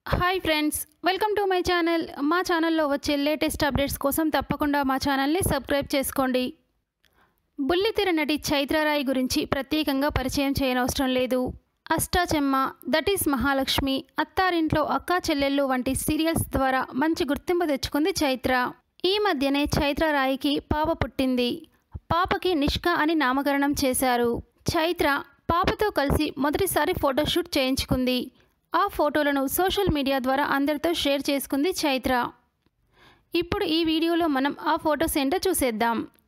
hi friends welcome to my channel మా ఛానల్లో వచ్చే లేటెస్ట్ అప్డేట్స్ కోసం తప్పకుండా మా ఛానల్ని సబ్స్క్రైబ్ చేసుకోండి బుల్లితెర నటి చైత్రరాయ్ గురించి ప్రత్యేకంగా పరిచయం చేయనవసరం లేదు అష్టాచెమ్మ దట్ ఈస్ మహాలక్ష్మి అత్తారింట్లో అక్కా చెల్లెళ్ళు వంటి సీరియల్స్ ద్వారా మంచి గుర్తింపు తెచ్చుకుంది చైత్ర ఈ మధ్యనే చైత్రరాయికి పాప పుట్టింది పాపకి నిష్క అని నామకరణం చేశారు చైత్ర పాపతో కలిసి మొదటిసారి ఫోటోషూట్ చేయించుకుంది ఆ ఫోటోలను సోషల్ మీడియా ద్వారా అందరితో షేర్ చేసుకుంది చైత్ర ఇప్పుడు ఈ వీడియోలో మనం ఆ ఫొటోస్ ఏంటో చూసేద్దాం